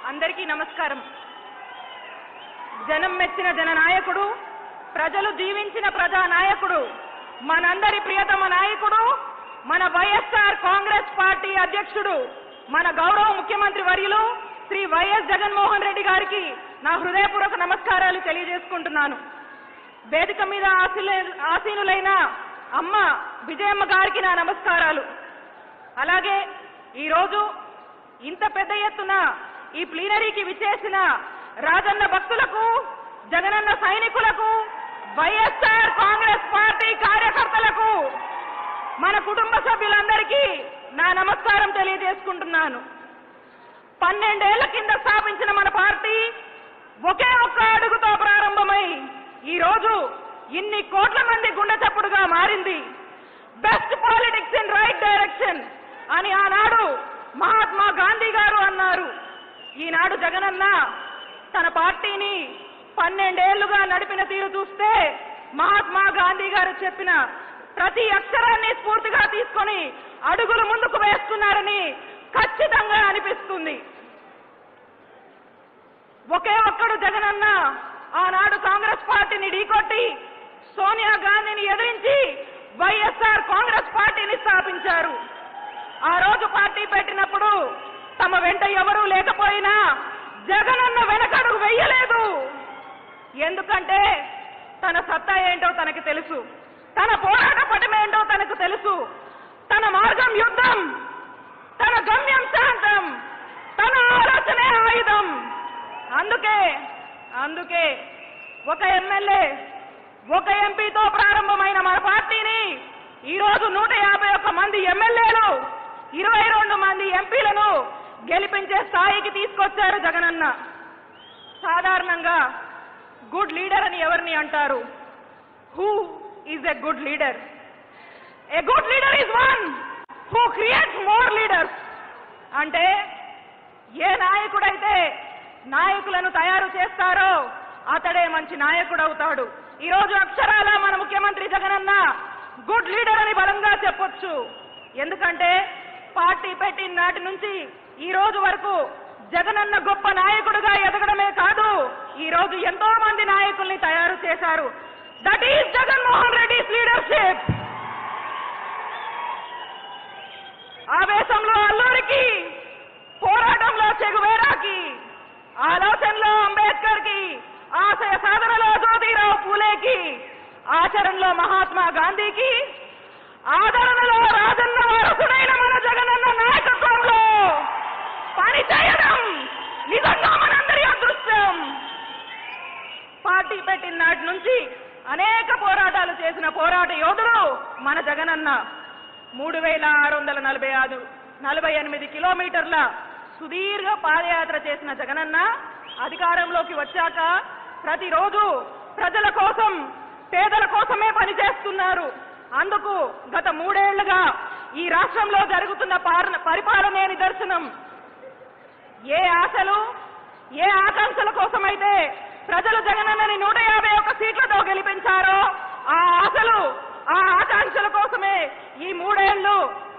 అందరికీ నమస్కారం జనం మెచ్చిన జననాయకుడు ప్రజలు జీవించిన ప్రజా నాయకుడు మనందరి ప్రియతమ నాయకుడు మన వైఎస్ఆర్ కాంగ్రెస్ పార్టీ అధ్యక్షుడు మన గౌరవ ముఖ్యమంత్రి వర్యులు శ్రీ వైఎస్ జగన్మోహన్ రెడ్డి గారికి నా హృదయపూర్వక నమస్కారాలు తెలియజేసుకుంటున్నాను వేదిక మీద ఆశీలే- ఆసీనులైన అమ్మ విజయమ్మ గారికి నా నమస్కారాలు అలాగే ఈరోజు ఇంత పెద్ద ఎత్తున ఈ ప్లీనరీకి విచ్చేసిన రాజన్న భక్తులకు జగనన్న సైనికులకు వైఎస్ఆర్ కాంగ్రెస్ పార్టీ కార్యకర్తలకు మన కుటుంబ సభ్యులందరికీ నా నమస్కారం తెలియజేసుకుంటున్నాను పన్నెండేళ్ల కింద స్థాపించిన మన పార్టీ ఒకే ఒక్క అడుగుతో ప్రారంభమై ఈ రోజు ఇన్ని కోట్ల మంది గుండె చప్పుడుగా మారింది best politics in right direction అని ఆనాడు మహాత్మా గాంధీ గారు అన్నారు ఈనాడు జగనన్న తన పార్టీని పన్నెండేళ్లుగా నడిపిన తీరు చూస్తే మహాత్మా గాంధీ గారు చెప్పిన ప్రతి అక్షరాన్ని స్ఫూర్తిగా తీసుకొని అడుగులు ముందుకు వేస్తున్నారని ఖచ్చితంగా అనిపిస్తుంది ఒకే ఒక్కడు జగనన్న ఆనాడు కాంగ్రెస్ పార్టీని ఢీకొట్టి సోనియా గాంధీని ఎదిరించి వైఎస్ఆర్ కాంగ్రెస్ పార్టీని స్థాపించారు ఆ రోజు పార్టీ పెట్టినప్పుడు తమ వెంట ఎవరూ లేకపోయినా జగనన్న వెనకడుగు వెయ్యలేదు ఎందుకంటే తన సత్తా ఏంటో తనకు తెలుసు తన పోరాట పటమేంటో తనకు తెలుసు తన మార్గం యుద్ధం తన గమ్యం శాంతం తన ఆలోచనే ఆయుధం అందుకే అందుకే ఒక ఎమ్మెల్యే ఒక ఎంపీతో ప్రారంభమైన మన పార్టీని ఈ రోజు నూట యాభై ఒక్క మంది ఎమ్మెల్యేలు ఇరవై రెండు మంది ఎంపీలను గెలిపించే స్థాయికి తీసుకొచ్చారు జగనన్న సాధారణంగా గుడ్ లీడర్ అని ఎవరిని అంటారు who is a good leader a good leader is one who creates more leaders అంటే ఏ నాయకుడైతే నాయకులను తయారు చేస్తారో అతడే మంచి నాయకుడు అవుతాడు ఈ రోజు అక్షరాల మన ముఖ్యమంత్రి జగనన్న గుడ్ లీడర్ అని బలంగా చెప్పొచ్చు ఎందుకంటే పార్టీ పెట్టిన నాటి నుంచి ఈ రోజు వరకు జగనన్న గొప్ప నాయకుడుగా ఎదగడమే కాదు ఈ రోజు ఎంతో మంది నాయకుల్ని తయారు చేశారు that is Jaganmohan Reddy's leadership ఆవేశంలో అల్లూరికి పోరాటంలో చెగువేరాకి ఆలోచనలో అంబేద్కర్ కి ఆశయ సాధనలో జ్యోతిరావు పూలేకి ఆచరణలో మహాత్మా గాంధీకి ఆదరణలో రాజన్న వారసుడైన మన జగనన్న నాయకత్వంలో పని చేయడం నిజంగా మనందరి అదృష్టం పార్టీ పెట్టిన నాటి నుంచి అనేక పోరాటాలు చేసిన పోరాట యోధుడు మన జగనన్న మూడు వేల ఆరు వందల నలభై ఆరు నలభై ఎనిమిది కిలోమీటర్ల సుదీర్ఘ పాదయాత్ర చేసిన జగనన్న అధికారంలోకి వచ్చాక ప్రతిరోజు ప్రజల కోసం పేదల కోసమే పనిచేస్తున్నారు అందుకు గత మూడేళ్లుగా ఈ రాష్ట్రంలో జరుగుతున్న పాలన- పరిపాలనే నిదర్శనం ఏ ఆశలు ఏ ఆకాంక్షల కోసమైతే ప్రజలు జగనన్నని నూట యాభై ఒక్క సీట్లతో గెలిపించారో ఆ ఆశలు ఆ ఆకాంక్షల కోసమే ఈ మూడేళ్లు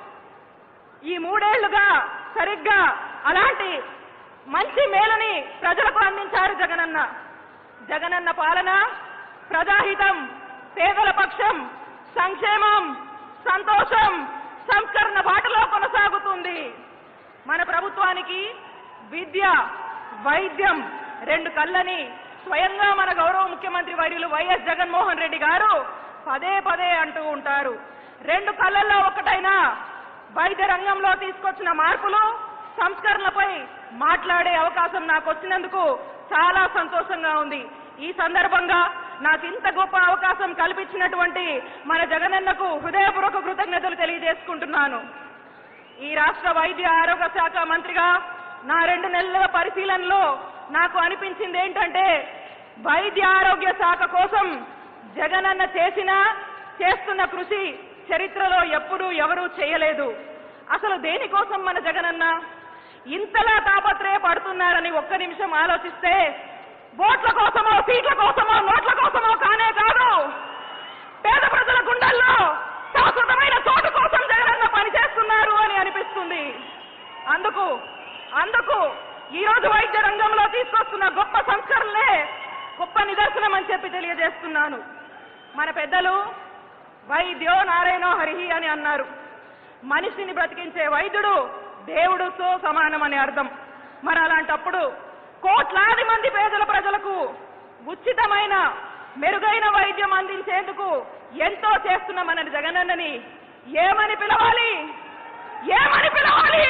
ఈ మూడేళ్లుగా సరిగ్గా అలాంటి మంచి మేలుని ప్రజలకు అందించారు జగనన్న జగనన్న పాలన ప్రజాహితం పేదల పక్షం సంక్షేమం సంతోషం సంస్కరణ బాటలో కొనసాగుతుంది మన ప్రభుత్వానికి విద్య వైద్యం రెండు కళ్ళని స్వయంగా మన గౌరవ ముఖ్యమంత్రి వర్యులు వైఎస్ జగన్మోహన్ రెడ్డి గారు పదే పదే అంటూ ఉంటారు రెండు కళ్ళల్లో ఒకటైనా వైద్య రంగంలో తీసుకొచ్చిన మార్పులు సంస్కరణలపై మాట్లాడే అవకాశం నాకు వచ్చినందుకు చాలా సంతోషంగా ఉంది ఈ సందర్భంగా నాకు ఇంత గొప్ప అవకాశం కల్పించినటువంటి మన జగనన్నకు హృదయపూర్వక కృతజ్ఞతలు తెలియజేసుకుంటున్నాను ఈ రాష్ట్ర వైద్య ఆరోగ్య శాఖ మంత్రిగా నా రెండు నెలల పరిశీలనలో నాకు అనిపించింది ఏంటంటే వైద్య ఆరోగ్య శాఖ కోసం జగనన్న చేసిన చేస్తున్న కృషి చరిత్రలో ఎప్పుడూ ఎవరూ చేయలేదు అసలు దేనికోసం మన జగనన్న ఇంతలా తాపత్రయ పడుతున్నారని ఒక్క నిమిషం ఆలోచిస్తే ఓట్ల కోసమో సీట్ల కోసమో నోట్ల కోసమో కానే కాదు పేద ప్రజల గుండెల్లో శాశ్వతమైన చోటు కోసం జగనన్న పనిచేస్తున్నారు అని అనిపిస్తుంది అందుకు అందుకు ఈ రోజు వైద్య రంగంలో తీసుకొస్తున్న గొప్ప సంస్కరణలే గొప్ప నిదర్శనం అని చెప్పి తెలియజేస్తున్నాను మన పెద్దలు వైద్యో నారాయణో హరిహి అని అన్నారు మనిషిని బ్రతికించే వైద్యుడు దేవుడుతో సమానం అని అర్థం మరి అలాంటప్పుడు కోట్లాది మంది పేదల ప్రజలకు ఉచితమైన మెరుగైన వైద్యం అందించేందుకు ఎంతో చేస్తున్న మన జగనన్నని ఏమని పిలవాలి ఏమని పిలవాలి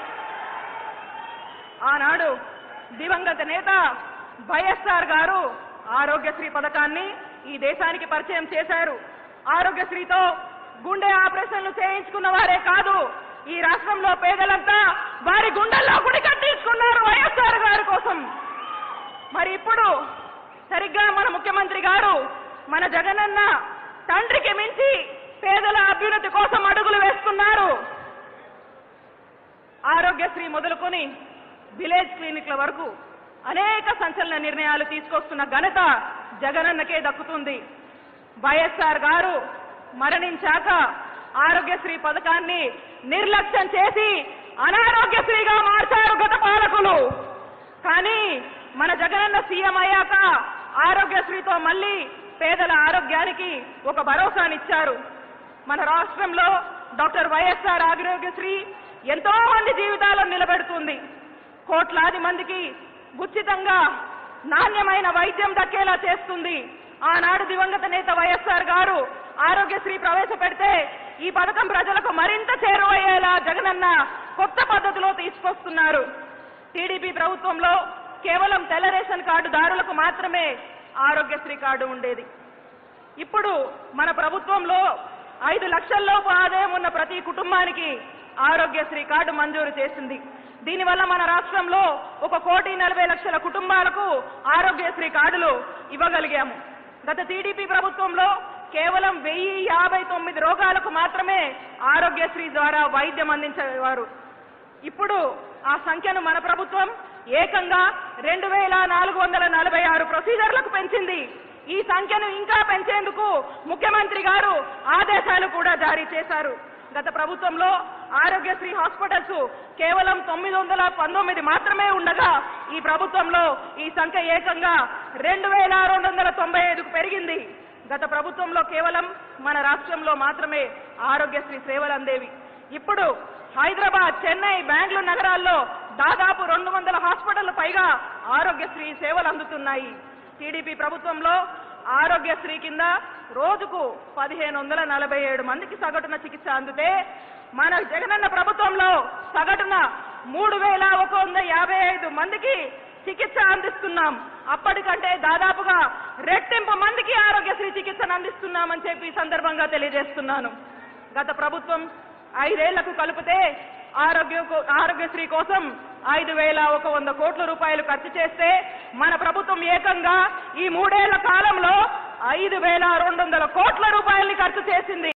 ఆనాడు దివంగత నేత వైఎస్ఆర్ గారు ఆరోగ్యశ్రీ పథకాన్ని ఈ దేశానికి పరిచయం చేశారు ఆరోగ్యశ్రీతో గుండె ఆపరేషన్లు చేయించుకున్న వారే కాదు ఈ రాష్ట్రంలో పేదలంతా వారి గుండెల్లో గుడి కట్టించుకున్నారు వైఎస్ఆర్ గారి కోసం మరి ఇప్పుడు సరిగ్గా మన ముఖ్యమంత్రి గారు మన జగనన్న తండ్రికి మించి పేదల అభ్యున్నతి కోసం అడుగులు వేస్తున్నారు ఆరోగ్యశ్రీ మొదలుకొని విలేజ్ క్లినిక్ల వరకు అనేక సంచలన నిర్ణయాలు తీసుకొస్తున్న ఘనత జగనన్నకే దక్కుతుంది వైఎస్ఆర్ గారు మరణించాక ఆరోగ్యశ్రీ పథకాన్ని నిర్లక్ష్యం చేసి అనారోగ్యశ్రీగా మార్చారు గత పాలకులు కానీ మన జగనన్న సీఎం అయ్యాక ఆరోగ్యశ్రీతో మళ్ళీ పేదల ఆరోగ్యానికి ఒక భరోసానిచ్చారు మన రాష్ట్రంలో డాక్టర్ వైఎస్ఆర్ ఆరోగ్యశ్రీ ఎంతో మంది జీవితాలను నిలబెడుతుంది కోట్లాది మందికి ఉచితంగా నాణ్యమైన వైద్యం దక్కేలా చేస్తుంది ఆనాడు దివంగత నేత వైఎస్ఆర్ గారు ఆరోగ్యశ్రీ ప్రవేశపెడితే ఈ పథకం ప్రజలకు మరింత చేరువయ్యేలా జగనన్న కొత్త పద్ధతిలో తీసుకొస్తున్నారు టీడీపీ ప్రభుత్వంలో కేవలం తెల్ల రేషన్ కార్డుదారులకు మాత్రమే ఆరోగ్యశ్రీ కార్డు ఉండేది ఇప్పుడు మన ప్రభుత్వంలో ఐదు లక్షల్లోపు ఆదాయం ఉన్న ప్రతి కుటుంబానికి ఆరోగ్యశ్రీ కార్డు మంజూరు చేసింది దీనివల్ల మన రాష్ట్రంలో ఒక కోటి నలభై లక్షల కుటుంబాలకు ఆరోగ్యశ్రీ కార్డులు ఇవ్వగలిగాము గత టీడీపీ ప్రభుత్వంలో కేవలం వెయ్యి యాభై తొమ్మిది రోగాలకు మాత్రమే ఆరోగ్యశ్రీ ద్వారా వైద్యం అందించేవారు ఇప్పుడు ఆ సంఖ్యను మన ప్రభుత్వం ఏకంగా రెండు వేల నాలుగు వందల నలభై ఆరు ప్రొసీజర్లకు పెంచింది ఈ సంఖ్యను ఇంకా పెంచేందుకు ముఖ్యమంత్రి గారు ఆదేశాలు కూడా జారీ చేశారు గత ప్రభుత్వంలో ఆరోగ్యశ్రీ హాస్పిటల్స్ కేవలం తొమ్మిది వందల పంతొమ్మిది మాత్రమే ఉండగా ఈ ప్రభుత్వంలో ఈ సంఖ్య ఏకంగా రెండు వేల రెండు వందల తొంభై ఐదుకు పెరిగింది గత ప్రభుత్వంలో కేవలం మన రాష్ట్రంలో మాత్రమే ఆరోగ్యశ్రీ సేవలు అందేవి ఇప్పుడు హైదరాబాద్ చెన్నై బెంగళూరు నగరాల్లో దాదాపు రెండు వందల హాస్పిటల్ పైగా ఆరోగ్యశ్రీ సేవలు అందుతున్నాయి టీడీపీ ప్రభుత్వంలో ఆరోగ్యశ్రీ కింద రోజుకు పదిహేను వందల నలభై ఏడు మందికి సగటున చికిత్స అందితే మన జగనన్న ప్రభుత్వంలో సగటున మూడు వేల ఒక వంద యాభై ఐదు మందికి చికిత్స అందిస్తున్నాం అప్పటికంటే దాదాపుగా రెట్టింపు మందికి ఆరోగ్యశ్రీ చికిత్సను అందిస్తున్నామని చెప్పి ఈ సందర్భంగా తెలియజేస్తున్నాను గత ప్రభుత్వం ఐదేళ్లకు కలిపితే ఆరోగ్య ఆరోగ్యశ్రీ కోసం ఐదు వేల ఒక వంద కోట్ల రూపాయలు ఖర్చు చేస్తే మన ప్రభుత్వం ఏకంగా ఈ మూడేళ్ల కాలంలో ఐదు వేల రెండు వందల కోట్ల రూపాయల్ని ఖర్చు చేసింది